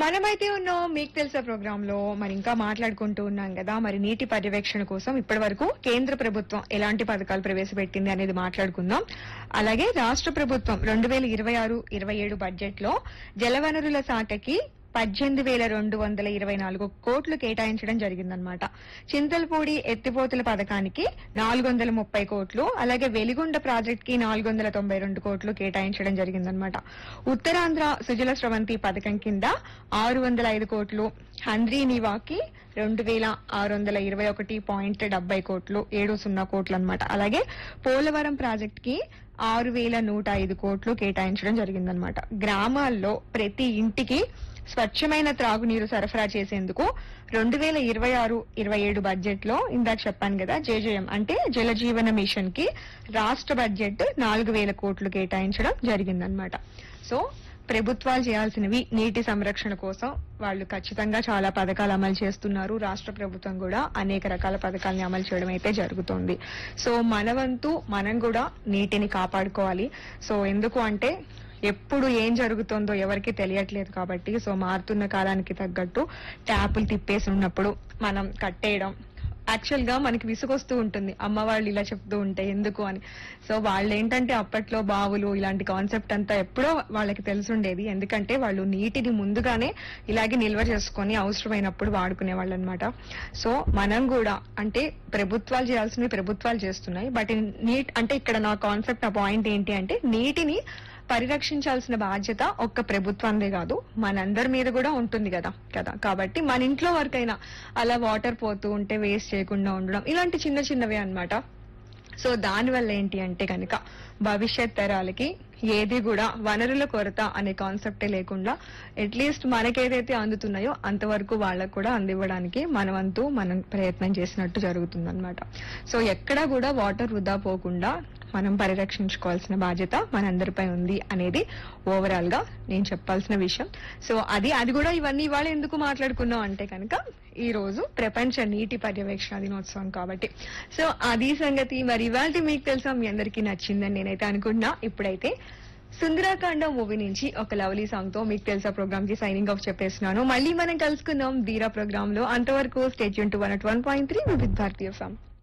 మనమైతే ఉన్నాం మీకు తెలుసా ప్రోగ్రామ్ లో మరి ఇంకా మాట్లాడుకుంటూ ఉన్నాం కదా మరి నీటి పర్యవేక్షణ కోసం ఇప్పటి వరకు కేంద్ర ప్రభుత్వం ఎలాంటి పథకాలు ప్రవేశపెట్టింది అనేది మాట్లాడుకుందాం అలాగే రాష్ట్ర ప్రభుత్వం రెండు వేల ఇరవై ఆరు ఇరవై ఏడు బడ్జెట్ లో జలవనరుల శాఖకి పద్దెనిమిది వేల రెండు వందల ఇరవై నాలుగు కోట్లు కేటాయించడం జరిగిందనమాట చింతలపూడి ఎత్తిపోతల పథకానికి నాలుగు వందల ముప్పై కోట్లు అలాగే వెలిగొండ ప్రాజెక్ట్ కి నాలుగు వందల తొంభై రెండు కోట్లు కేటాయించడం జరిగిందనమాట ఉత్తరాంధ్ర సుజల స్రవంతి పథకం కింద ఆరు వందల ఐదు కోట్లు హంద్రీ నివాకి రెండు వేల ఆరు వందల ఇరవై ఒకటి పాయింట్ డెబ్బై కోట్లు ఏడు సున్నా కోట్లు అనమాట అలాగే పోలవరం ప్రాజెక్ట్ కి ఆరు వేల నూట ఐదు కోట్లు కేటాయించడం జరిగిందనమాట గ్రామాల్లో ప్రతి ఇంటికి స్వచ్ఛమైన త్రాగునీరు సరఫరా చేసేందుకు రెండు వేల ఇరవై ఆరు ఇరవై ఏడు బడ్జెట్ లో ఇందాక చెప్పాను కదా జేజేఎం అంటే జలజీవన మిషన్ కి రాష్ట్ర బడ్జెట్ నాలుగు వేల కోట్లు కేటాయించడం జరిగిందనమాట సో ప్రభుత్వాలు చేయాల్సినవి నీటి సంరక్షణ కోసం వాళ్ళు ఖచ్చితంగా చాలా పథకాలు అమలు చేస్తున్నారు రాష్ట్ర ప్రభుత్వం కూడా అనేక రకాల పథకాలని అమలు చేయడం అయితే జరుగుతోంది సో మన వంతు మనం కూడా నీటిని కాపాడుకోవాలి సో ఎందుకు అంటే ఎప్పుడు ఏం జరుగుతుందో ఎవరికి తెలియట్లేదు కాబట్టి సో మారుతున్న కాలానికి తగ్గట్టు ట్యాపులు తిప్పేసి ఉన్నప్పుడు మనం కట్టేయడం యాక్చువల్ గా మనకి విసుగొస్తూ ఉంటుంది అమ్మ వాళ్ళు ఇలా చెప్తూ ఉంటే ఎందుకు అని సో వాళ్ళు ఏంటంటే అప్పట్లో బావులు ఇలాంటి కాన్సెప్ట్ అంతా ఎప్పుడో వాళ్ళకి తెలుసుండేది ఎందుకంటే వాళ్ళు నీటిని ముందుగానే ఇలాగే నిల్వ చేసుకొని అవసరమైనప్పుడు వాడుకునే వాళ్ళు అనమాట సో మనం కూడా అంటే ప్రభుత్వాలు చేయాల్సినవి ప్రభుత్వాలు చేస్తున్నాయి బట్ నీట్ అంటే ఇక్కడ నా కాన్సెప్ట్ నా పాయింట్ ఏంటి అంటే నీటిని పరిరక్షించాల్సిన బాధ్యత ఒక్క ప్రభుత్వందే కాదు మనందరి మీద కూడా ఉంటుంది కదా కదా కాబట్టి మన ఇంట్లో వరకైనా అలా వాటర్ పోతూ ఉంటే వేస్ట్ చేయకుండా ఉండడం ఇలాంటి చిన్న చిన్నవే అన్నమాట సో దానివల్ల ఏంటి అంటే కనుక భవిష్యత్ తరాలకి ఏది కూడా వనరుల కొరత అనే కాన్సెప్టే లేకుండా అట్లీస్ట్ మనకేదైతే అందుతున్నాయో అంతవరకు వాళ్ళకు కూడా అందివ్వడానికి మన వంతు మనం ప్రయత్నం చేసినట్టు జరుగుతుంది సో ఎక్కడా కూడా వాటర్ వృధా పోకుండా మనం పరిరక్షించుకోవాల్సిన బాధ్యత మనందరిపై ఉంది అనేది ఓవరాల్ గా నేను చెప్పాల్సిన విషయం సో అది అది కూడా ఇవన్నీ ఇవాళ ఎందుకు మాట్లాడుకున్నాం అంటే కనుక ఈ రోజు ప్రపంచ నీటి పర్యవేక్షణ దినోత్సవం కాబట్టి సో అది సంగతి మరి ఇవాళ మీకు తెలుసా మీ అందరికీ నచ్చిందని నేనైతే అనుకుంటున్నా ఇప్పుడైతే సుందరాకాండ మూవీ నుంచి ఒక లవ్లీ సాంగ్ తో మీకు తెలుసా ప్రోగ్రామ్ కి సైనింగ్ ఆఫ్ చెప్పేస్తున్నాను మళ్ళీ మనం కలుసుకుందాం ధీరా ప్రోగ్రామ్ లో అంతవరకు stay tuned to one one point three with భారతీయ ఫామ్